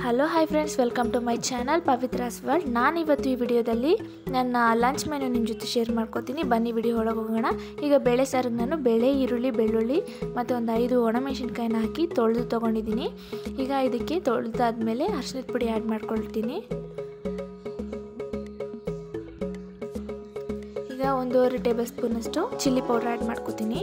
hello hi friends welcome to my channel Pavithra's world ನಾನು ಇವತ್ತು ಈ ವಿಡಿಯೋದಲ್ಲಿ ನನ್ನ ಲಂಚ್ ಮೆನು ನಿಮ್ಮ ಜೊತೆ ಶೇರ್ ಮಾಡ್ಕೋತೀನಿ ಬನ್ನಿ ವಿಡಿಯೋ ಒಳಗೆ ಹೋಗೋಣ ಈಗ ಬೇಳೆ ಸಾರಿಗೆ ನಾನು ಬೇಳೆ ಈರುಳ್ಳಿ ಬೆಳ್ಳುಳ್ಳಿ ಮತ್ತು ಒಂದು ಐದು ಒಣಮೆಣಸಿನ್ಕಾಯಿನ ಹಾಕಿ ತೊಳೆದು ತೊಗೊಂಡಿದ್ದೀನಿ ಈಗ ಇದಕ್ಕೆ ತೊಳೆದಾದ್ಮೇಲೆ ಅರ್ಶಿನದ ಪುಡಿ ಆ್ಯಡ್ ಮಾಡ್ಕೊಳ್ತೀನಿ ಈಗ ಒಂದೂವರೆ ಟೇಬಲ್ ಸ್ಪೂನಷ್ಟು ಚಿಲ್ಲಿ ಪೌಡರ್ ಆ್ಯಡ್ ಮಾಡ್ಕೋತೀನಿ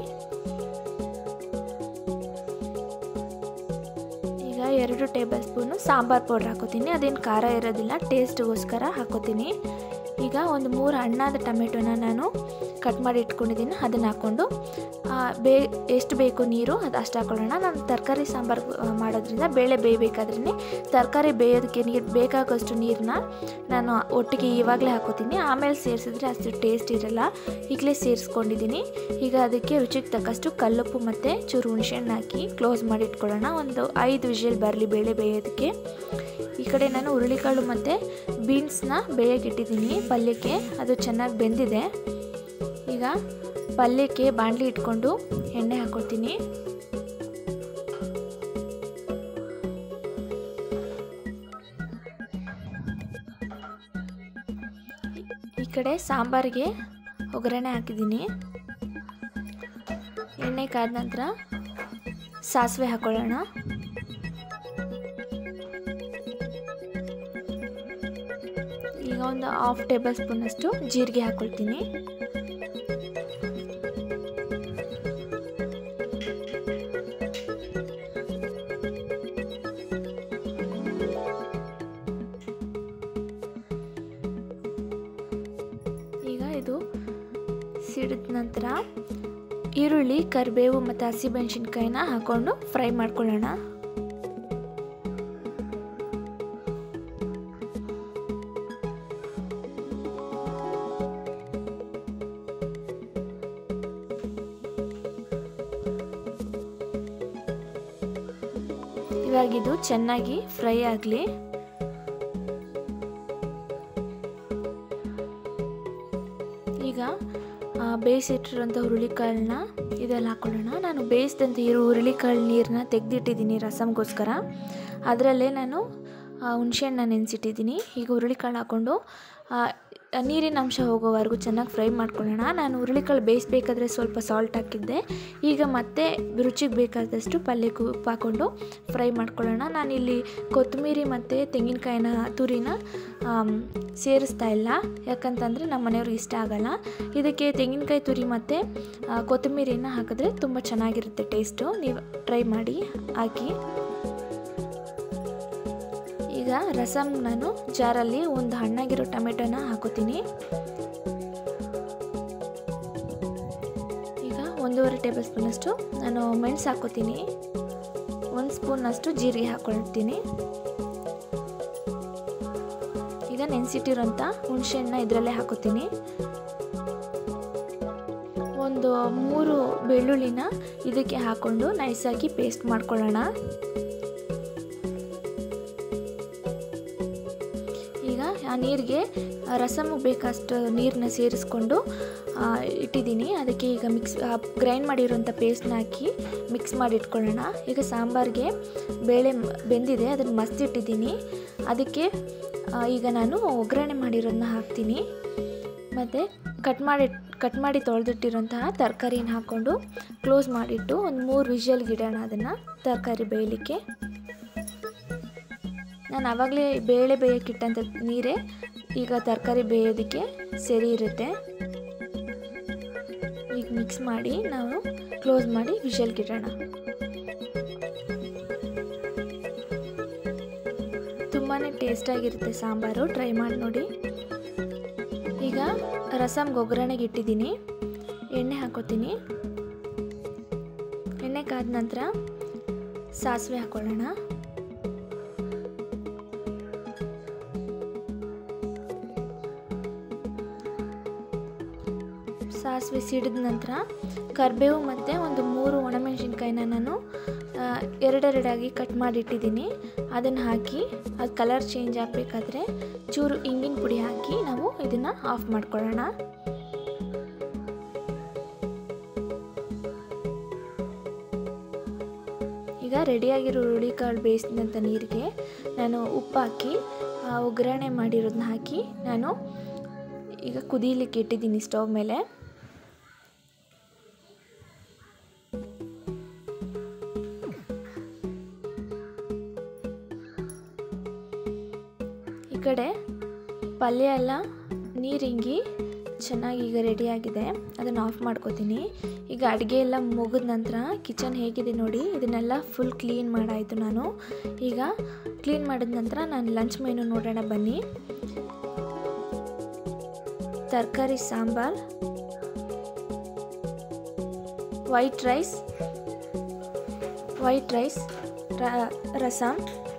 ಈಗ ಎರಡು ಟೇಬಲ್ ಸ್ಪೂನು ಸಾಂಬಾರು ಪೌಡ್ರ್ ಹಾಕೋತೀನಿ ಅದೇನು ಖಾರ ಇರೋದಿಲ್ಲ ಟೇಸ್ಟ್ಗೋಸ್ಕರ ಹಾಕೋತೀನಿ ಈಗ ಒಂದು ಮೂರು ಹಣ್ಣಾದ ಟೊಮೆಟೊನ ನಾನು ಕಟ್ ಮಾಡಿ ಇಟ್ಕೊಂಡಿದ್ದೀನಿ ಅದನ್ನು ಹಾಕ್ಕೊಂಡು ಬೇ ಎಷ್ಟು ಬೇಕು ನೀರು ಅದು ಅಷ್ಟು ಹಾಕೊಳ್ಳೋಣ ನಾನು ತರಕಾರಿ ಸಾಂಬಾರು ಮಾಡೋದ್ರಿಂದ ಬೇಳೆ ಬೇಯಬೇಕಾದ್ರೇ ತರಕಾರಿ ಬೇಯೋದಕ್ಕೆ ನೀರು ಬೇಕಾಗೋಷ್ಟು ನೀರನ್ನ ನಾನು ಒಟ್ಟಿಗೆ ಇವಾಗಲೇ ಹಾಕೋತೀನಿ ಆಮೇಲೆ ಸೇರಿಸಿದ್ರೆ ಅಷ್ಟು ಟೇಸ್ಟ್ ಇರಲ್ಲ ಈಗಲೇ ಸೇರಿಸ್ಕೊಂಡಿದ್ದೀನಿ ಈಗ ಅದಕ್ಕೆ ರುಚಿಗೆ ತಕ್ಕಷ್ಟು ಕಲ್ಲುಪ್ಪು ಮತ್ತು ಚೂರು ಹುಣಸೆಹಣ್ಣು ಹಾಕಿ ಕ್ಲೋಸ್ ಮಾಡಿ ಇಟ್ಕೊಳ್ಳೋಣ ಒಂದು ಐದು ವಿಷಲ್ ಬರಲಿ ಬೇಳೆ ಬೇಯೋದಕ್ಕೆ ಈ ಕಡೆ ನಾನು ಹುರುಳಿಕಾಳು ಮತ್ತು ಬೀನ್ಸ್ನ ಬೇಯಕ್ಕಿಟ್ಟಿದ್ದೀನಿ ಪಲ್ಯಕ್ಕೆ ಅದು ಚೆನ್ನಾಗಿ ಬೆಂದಿದೆ ಈಗ ಪಲ್ಯಕ್ಕೆ ಬಾಣಲಿ ಇಟ್ಕೊಂಡು ಎಣ್ಣೆ ಹಾಕ್ಕೊಳ್ತೀನಿ ಈ ಕಡೆ ಸಾಂಬಾರಿಗೆ ಒಗ್ಗರಣೆ ಹಾಕಿದ್ದೀನಿ ಎಣ್ಣೆ ಕಾದ ನಂತರ ಸಾಸಿವೆ ಹಾಕೊಳ್ಳೋಣ ಈಗ ಒಂದು ಹಾಫ್ ಟೇಬಲ್ ಸ್ಪೂನಷ್ಟು ಜೀರಿಗೆ ಹಾಕ್ಕೊಳ್ತೀನಿ ಈಗ ಇದು ಸಿಡಿದ ನಂತರ ಈರುಳ್ಳಿ ಕರಿಬೇವು ಮತ್ತು ಹಸಿಮೆಣಸಿನ್ಕಾಯಿನ ಹಾಕ್ಕೊಂಡು ಫ್ರೈ ಮಾಡ್ಕೊಳ್ಳೋಣ ಇವಾಗಿದು ಚೆನ್ನಾಗಿ ಫ್ರೈ ಆಗಲಿ ಈಗ ಬೇಯಿಸಿಟ್ಟಿರೋಂಥ ಹುರುಳಿಕಾಳನ್ನ ಇದೆಲ್ಲ ಹಾಕೊಳ್ಳೋಣ ನಾನು ಬೇಯಿಸಿದಂಥ ಇರೋ ಹುರುಳಿಕಾಳು ನೀರನ್ನ ತೆಗೆದಿಟ್ಟಿದ್ದೀನಿ ರಸಮ್ಗೋಸ್ಕರ ಅದರಲ್ಲೇ ನಾನು ಹುಣಸೆಹಣ್ಣ ನೆನೆಸಿಟ್ಟಿದ್ದೀನಿ ಈಗ ಹುರುಳಿಕಾಳು ಹಾಕ್ಕೊಂಡು ನೀರಿನ ಅಂಶ ಹೋಗೋವರೆಗೂ ಚೆನ್ನಾಗಿ ಫ್ರೈ ಮಾಡ್ಕೊಳ್ಳೋಣ ನಾನು ಹುರುಳಿಕಾಳು ಬೇಯಿಸ್ಬೇಕಾದ್ರೆ ಸ್ವಲ್ಪ ಸಾಲ್ಟ್ ಹಾಕಿದ್ದೆ ಈಗ ಮತ್ತೆ ರುಚಿಗೆ ಬೇಕಾದಷ್ಟು ಪಲ್ಯಕ್ಕೆ ಉಪ್ಪು ಹಾಕ್ಕೊಂಡು ಫ್ರೈ ಮಾಡ್ಕೊಳ್ಳೋಣ ನಾನಿಲ್ಲಿ ಕೊತ್ತಂಬರಿ ಮತ್ತು ತೆಂಗಿನಕಾಯಿನ ತುರಿನ ಸೇರಿಸ್ತಾ ಇಲ್ಲ ಯಾಕಂತಂದರೆ ನಮ್ಮ ಮನೆಯವ್ರಿಗೆ ಇಷ್ಟ ಆಗಲ್ಲ ಇದಕ್ಕೆ ತೆಂಗಿನಕಾಯಿ ತುರಿ ಮತ್ತು ಕೊತ್ತಂಬರಿನ ಹಾಕಿದ್ರೆ ತುಂಬ ಚೆನ್ನಾಗಿರುತ್ತೆ ಟೇಸ್ಟು ನೀವು ಟ್ರೈ ಮಾಡಿ ಹಾಕಿ ಈಗ ರಸಮ್ ನಾನು ಜಾರಲ್ಲಿ ಒಂದು ಹಣ್ಣಾಗಿರೋ ಟೊಮೆಟೊನ ಹಾಕೋತೀನಿ ಈಗ ಒಂದೂವರೆ ಟೇಬಲ್ ಸ್ಪೂನಷ್ಟು ನಾನು ಮೆಣಸು ಹಾಕೋತೀನಿ ಒಂದು ಸ್ಪೂನಷ್ಟು ಜೀರಿಗೆ ಹಾಕೊಳ್ತೀನಿ ಈಗ ನೆನೆಸಿಟ್ಟಿರೋಂಥ ಹುಣಸೆಹಣ್ಣ ಇದರಲ್ಲೇ ಹಾಕೋತೀನಿ ಒಂದು ಮೂರು ಬೆಳ್ಳುಳ್ಳಿನ ಇದಕ್ಕೆ ಹಾಕ್ಕೊಂಡು ನೈಸಾಗಿ ಪೇಸ್ಟ್ ಮಾಡ್ಕೊಳ್ಳೋಣ ಈಗ ಆ ನೀರಿಗೆ ರಸಮ್ಗೆ ಬೇಕಷ್ಟು ನೀರನ್ನ ಸೇರಿಸ್ಕೊಂಡು ಇಟ್ಟಿದ್ದೀನಿ ಅದಕ್ಕೆ ಈಗ ಮಿಕ್ಸ್ ಗ್ರೈಂಡ್ ಮಾಡಿರೋಂಥ ಪೇಸ್ಟ್ನ ಹಾಕಿ ಮಿಕ್ಸ್ ಮಾಡಿ ಇಟ್ಕೊಳ್ಳೋಣ ಈಗ ಸಾಂಬಾರಿಗೆ ಬೇಳೆ ಬೆಂದಿದೆ ಅದನ್ನು ಮಸ್ತಿಟ್ಟಿದ್ದೀನಿ ಅದಕ್ಕೆ ಈಗ ನಾನು ಒಗ್ಗರಣೆ ಮಾಡಿರೋದನ್ನ ಹಾಕ್ತೀನಿ ಮತ್ತು ಕಟ್ ಮಾಡಿ ಕಟ್ ಮಾಡಿ ತೊಳೆದಿಟ್ಟಿರೋಂತಹ ತರಕಾರಿನ ಹಾಕ್ಕೊಂಡು ಕ್ಲೋಸ್ ಮಾಡಿಟ್ಟು ಒಂದು ಮೂರು ವಿಷಲ್ಗೆ ಇಡೋಣ ಅದನ್ನು ತರಕಾರಿ ಬೇಯಲಿಕ್ಕೆ ನಾನು ಆವಾಗಲೇ ಬೇಳೆ ಬೇಯೋಕ್ಕಿಟ್ಟಂಥ ನೀರೇ ಈಗ ತರಕಾರಿ ಬೇಯೋದಕ್ಕೆ ಸರಿ ಇರುತ್ತೆ ಈಗ ಮಿಕ್ಸ್ ಮಾಡಿ ನಾವು ಕ್ಲೋಸ್ ಮಾಡಿ ವಿಷಲ್ಗಿಡೋಣ ತುಂಬಾ ಟೇಸ್ಟಾಗಿರುತ್ತೆ ಸಾಂಬಾರು ಟ್ರೈ ಮಾಡಿ ನೋಡಿ ಈಗ ರಸಮ್ಗೆ ಒಗ್ಗರಣೆಗೆ ಇಟ್ಟಿದ್ದೀನಿ ಎಣ್ಣೆ ಹಾಕೋತೀನಿ ಎಣ್ಣೆ ಕಾದ ನಂತರ ಸಾಸಿವೆ ಹಾಕೊಳ್ಳೋಣ ಸಾಸಿವೆ ಸಿಡಿದ ನಂತರ ಕರಿಬೇವು ಮತ್ತು ಒಂದು ಮೂರು ಒಣಮೆಣಸಿನ್ಕಾಯಿನ ನಾನು ಎರಡೆರಡಾಗಿ ಕಟ್ ಮಾಡಿಟ್ಟಿದ್ದೀನಿ ಅದನ್ನು ಹಾಕಿ ಅದು ಕಲರ್ ಚೇಂಜ್ ಆಗಬೇಕಾದ್ರೆ ಚೂರು ಇಂಗಿನ ಪುಡಿ ಹಾಕಿ ನಾವು ಇದನ್ನು ಆಫ್ ಮಾಡ್ಕೊಳ್ಳೋಣ ಈಗ ರೆಡಿಯಾಗಿರೋ ಹುರುಳಿಕಾಳು ಬೇಯಿಸಿದಂಥ ನೀರಿಗೆ ನಾನು ಉಪ್ಪು ಹಾಕಿ ಆ ಒಗ್ಗರಣೆ ಮಾಡಿರೋದನ್ನ ಹಾಕಿ ನಾನು ಈಗ ಕುದೀಲಿಕ್ಕೆ ಇಟ್ಟಿದ್ದೀನಿ ಸ್ಟವ್ ಮೇಲೆ ಈ ಕಡೆ ಪಲ್ಯ ಎಲ್ಲ ನೀರಿಂಗಿ ಚೆನ್ನಾಗಿ ಈಗ ರೆಡಿಯಾಗಿದೆ ಅದನ್ನು ಆಫ್ ಮಾಡ್ಕೋತೀನಿ ಈಗ ಅಡುಗೆ ಎಲ್ಲ ಮುಗಿದ ನಂತರ ಕಿಚನ್ ಹೇಗಿದೆ ನೋಡಿ ಇದನ್ನೆಲ್ಲ ಫುಲ್ ಕ್ಲೀನ್ ಮಾಡಾಯಿತು ನಾನು ಈಗ ಕ್ಲೀನ್ ಮಾಡಿದ ನಂತರ ನಾನು ಲಂಚ್ ಮೆನು ನೋಡೋಣ ಬನ್ನಿ ತರಕಾರಿ sambar white rice white rice rasam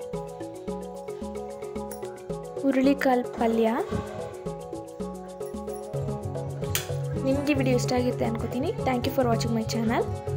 ಹುರುಳಿಕಾಳು ಪಲ್ಯ ನಿಮಗೆ ವಿಡಿಯೋ ಇಷ್ಟ ಆಗಿರುತ್ತೆ ಅನ್ಕೋತೀನಿ thank you for watching my channel